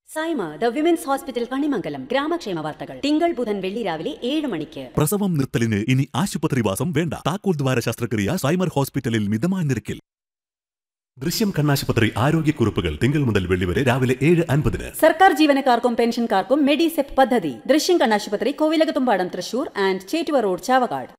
Saima the women's hospital Kanimangalam ഗ്രാമക്ഷേമ വാർത്തകൾ തിങ്കൾ ബുധൻ വെള്ളി രാവിലെ ഏഴ് മണിക്ക് പ്രസവം നിർത്തലിന് ഇനി ആശുപത്രിവാസം വേണ്ട താക്കോൽ ദ്വാര ശസ്ത്രക്രിയ സൈമർ ഹോസ്പിറ്റലിൽ മിതമായ നിരക്കിൽ ദൃശ്യം കണ്ണാശുപത്രി ആരോഗ്യക്കുറിപ്പുകൾ തിങ്കൾ മുതൽ വെള്ളി വരെ രാവിലെ ഏഴ് അൻപതിന് സർക്കാർ ജീവനക്കാർക്കും പെൻഷൻകാർക്കും മെഡിസെപ് പദ്ധതി ദൃശ്യം കണ്ണാശുപത്രി Kovilakathumpadam Thrissur and Chettuva road Chavakkad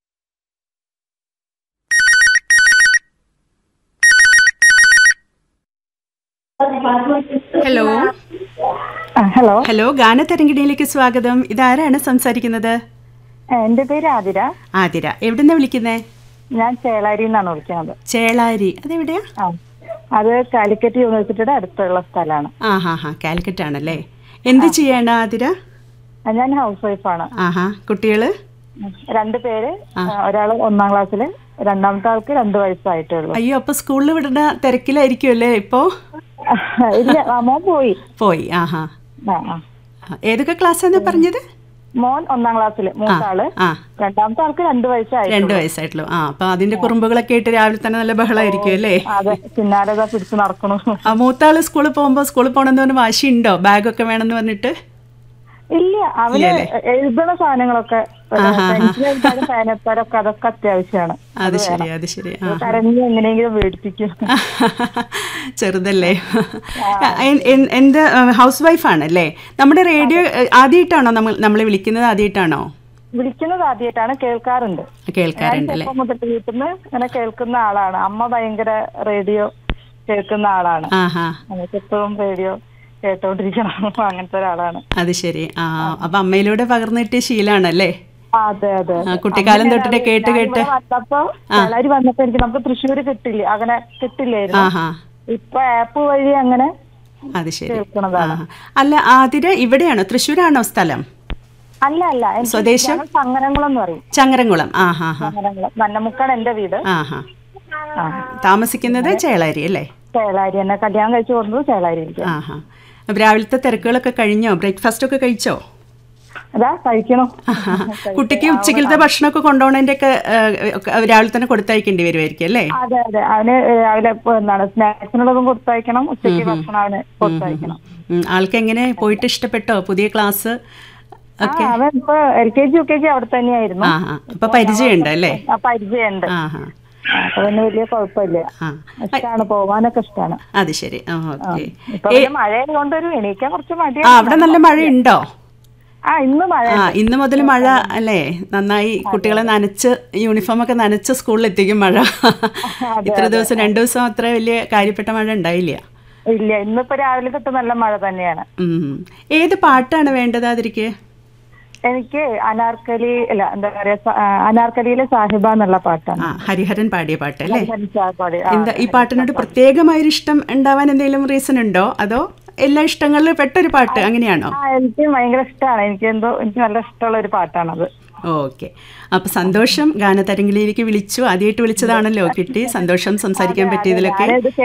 hello ആ, ഹലോ ഹലോ ഗാനതരംഗിണിയിലേക്ക് സ്വാഗതം ഇതാരാണ് സംസാരിക്കുന്നത് ആ, എൻ്റെ പേര് ആതിര ആതിര എവിടുന്നാ വിളിക്കുന്നേ ഞാൻ ചേളാരി എന്നാണ് വിളിക്കുന്നത് ചേളാരി അതെവിടെയാ ആ അത് കാലിക്കറ്റ് യൂണിവേഴ്സിറ്റിയുടെ അടുത്തുള്ള സ്ഥലമാണ് ആ ഹാ ഹാ കാലിക്കറ്റ് ആണല്ലേ എന്ത് ചെയ്യാണ് ആതിര ആ, ഞാൻ ഹൗസ് വൈഫാണ് ആഹാ കുട്ടികള് രണ്ട് പേര് ഒരാൾ ഒന്നാം ക്ലാസ്സിൽ രണ്ടാമത്തെ ആൾക്ക് രണ്ട് വയസ്സായിട്ടേ ഉള്ളൂ അയ്യോ അപ്പൊ സ്കൂളിൽ വിടുന്ന തിരക്കിലായിരിക്കുമല്ലേ ഇപ്പോ ഇല്ല ആ, മോൻ പോയി പോയി ആഹാ ആ ആ ആ, ഏതൊക്കെ ക്ലാസ്സാന്ന് പറഞ്ഞത് മോൻ ഒന്നാം ക്ലാസ്സിൽ മൂത്താള് ആ രണ്ടാമത്തെ ആൾക്ക് രണ്ട് വയസ്സായി രണ്ട് വയസ്സായിട്ടുള്ളൂ ആ അപ്പൊ അതിന്റെ കുറുമ്പുകളൊക്കെ ആയിട്ട് രാവിലെ തന്നെ നല്ല ബഹളമായിരിക്കും അല്ലേ അതെ പിന്നാലെ ഇതാ പിടിച്ച് നടക്കണു ആ മൂത്താള് സ്കൂളിൽ പോകുമ്പോ സ്കൂളിൽ പോകണമെന്ന് പറഞ്ഞ് വാശിയുണ്ടോ ബാഗൊക്കെ വേണമെന്ന് പറഞ്ഞിട്ട് ഇല്ല അവന് എഴുതണ സാധനങ്ങളൊക്കെ പെൻസിൽ എഴുതാനും പേനത്താരൊക്കെ അതൊക്കെ അത്യാവശ്യമാണ് അത് ശരി അത് ശരി ആ കരഞ്ഞ് എങ്ങനെയെങ്കിലും മേടിപ്പിക്കും ചെറുതല്ലേ എൻ- എൻ- എൻ്റെ ഹൗസ് വൈഫാണല്ലേ നമ്മുടെ റേഡിയോ ആദ്യമായിട്ടാണോ നമ്മൾ നമ്മളെ വിളിക്കുന്നത് ആദ്യമായിട്ടാണോ വിളിക്കുന്നത് ആദ്യമായിട്ടാണ് കേൾക്കാറുണ്ട് കേൾക്കാറുണ്ടല്ലേ ചെറുപ്പം മുതൽ വീട്ടിൽ നിന്ന് ഇങ്ങനെ കേൾക്കുന്ന ആളാണ് അമ്മ ഭയങ്കര റേഡിയോ കേൾക്കുന്ന ആളാണ് ആഹാ നമുക്ക് എപ്പോഴും റേഡിയോ കേട്ടോണ്ടിരിക്കണം അങ്ങനത്തെ ഒരാളാണ് അത് ശരി ആ അപ്പൊ അമ്മയിലൂടെ പകർന്നു കിട്ടിയ ശീലാണല്ലേ ആ, അതെ അതെ ആ, കുട്ടിക്കാലം തൊട്ടിട്ട് കേട്ട് കേട്ട് ഞാനിവിടെ വന്നപ്പോ വളരെ വന്നപ്പോ എനിക്ക് നമുക്ക് തൃശ്ശൂര് കിട്ടില്ല അങ്ങനെ കിട്ടില്ലായിരുന്നു ആഹാ ഇപ്പൊ ആപ്പ് വഴി അങ്ങനെ അത് ശരി കേൾക്കുന്നതാണ് ആഹാ. അല്ല ആതിര ഇവിടെയാണോ തൃശ്ശൂരാണോ സ്ഥലം അല്ല അല്ല എനിക്ക് സ്വദേശം? ഞങ്ങൾ സങ്ങനംകുളം എന്ന് പറയും ചങ്ങരംകുളം ആ ഹാ ഹാ സങ്ങനംകുളം നന്നമുക്കാണ് എന്റെ വീട് ആ ഹാ ആ താമസിക്കുന്നത് ചേളാരി അല്ലേ ചേളാരി എന്നെ കല്യാണം കഴിച്ചു കൊടുത്തത് ചേളാരി ഇരിക്കും ആ ഹാ അപ്പൊ രാവിലത്തെ തിരക്കുകളൊക്കെ കഴിഞ്ഞോ ബ്രേക്ക്ഫാസ്റ്റ് ഒക്കെ കഴിച്ചോ അതാ കഴിക്കണോ ആഹാ. കുട്ടിക്ക് ഉച്ചക്കലത്തെ ഭക്ഷണമൊക്കെ കൊണ്ടുപോകണതിന്റെ ഒക്കെ രാവിലെ തന്നെ കൊടുത്തയക്കേണ്ടി വരുമായിരിക്കും അല്ലേ അതെ അതെ അവന് രാവിലെ ഇപ്പൊ എന്താണ് സ്നാക്സിനുള്ളതും കൊടുത്തയക്കണം ഉച്ചയ്ക്ക് ഭക്ഷണം അവന് കൊടുത്തയക്കണം ഉം. ആൾക്ക് എങ്ങനെ പോയിട്ട് ഇഷ്ടപ്പെട്ടോ പുതിയ ക്ലാസ് ആ അവൻ ഇപ്പൊ L K G U K G അവിടെ തന്നെയായിരുന്നു ആ ആ അപ്പൊ പരിചയമുണ്ട് അല്ലേ ആ പരിചയമുണ്ട് ആ ഹാ ആ, അപ്പൊ പിന്നെ വലിയ കുഴപ്പമില്ല ആ ഇഷ്ടമാണ് പോവാനൊക്കെ ഇഷ്ടമാണ് അത് ശരി ആ ഓക്കെ ഇപ്പൊ പിന്നെ മഴ കൊണ്ടൊരു എണീക്കാൻ കുറച്ച് ആ മടിയാണ് അവിടെ നല്ല മഴയുണ്ടോ ആ ഇന്ന് മഴ ആ ഇന്ന് മുതൽ മഴ അല്ലേ നന്നായി കുട്ടികളെ നനച്ച് യൂണിഫോം ഒക്കെ നനച്ച് സ്കൂളിൽ എത്തിക്കും മഴ ഇത്ര ദിവസം രണ്ടു ദിവസം അത്ര വലിയ കാര്യപ്പെട്ട മഴ ഉണ്ടായില്ല ഇല്ല ഇന്നിപ്പോ രാവിലെ തൊട്ട് നല്ല മഴ തന്നെയാണ് ഉം. ഏത് പാട്ടാണ് വേണ്ടത് അതിരിക്ക് എനിക്ക് അനാർക്കലി അല്ല എന്താ പറയാ സ- ആ, അനാർക്കലിയിലെ സാഹിബ എന്നുള്ള പാട്ടാണ് ആ ഹരിഹരൻ പാടിയ പാട്ട് അല്ലേ പാടി ആ, എന്താ ഈ പാട്ടിനോട് പ്രത്യേകമായൊരു ഇഷ്ടം ഉണ്ടാവാൻ എന്തെങ്കിലും റീസൺ ഉണ്ടോ അതോ എല്ലാ ഇഷ്ടങ്ങളിലും പെട്ടൊരു പാട്ട് അങ്ങനെയാണോ ആ എനിക്ക് ഭയങ്കര ഇഷ്ടമാണ് എനിക്ക് എന്തോ എനിക്ക് നല്ല ഇഷ്ടമുള്ള ഒരു പാട്ടാണത് ഓക്കെ അപ്പൊ സന്തോഷം ഗാനതരംഗിലേക്ക് വിളിച്ചു ആദ്യമായിട്ട് വിളിച്ചതാണല്ലോ കിട്ടി സന്തോഷം സംസാരിക്കാൻ പറ്റിയതിലൊക്കെ ഞാനിത്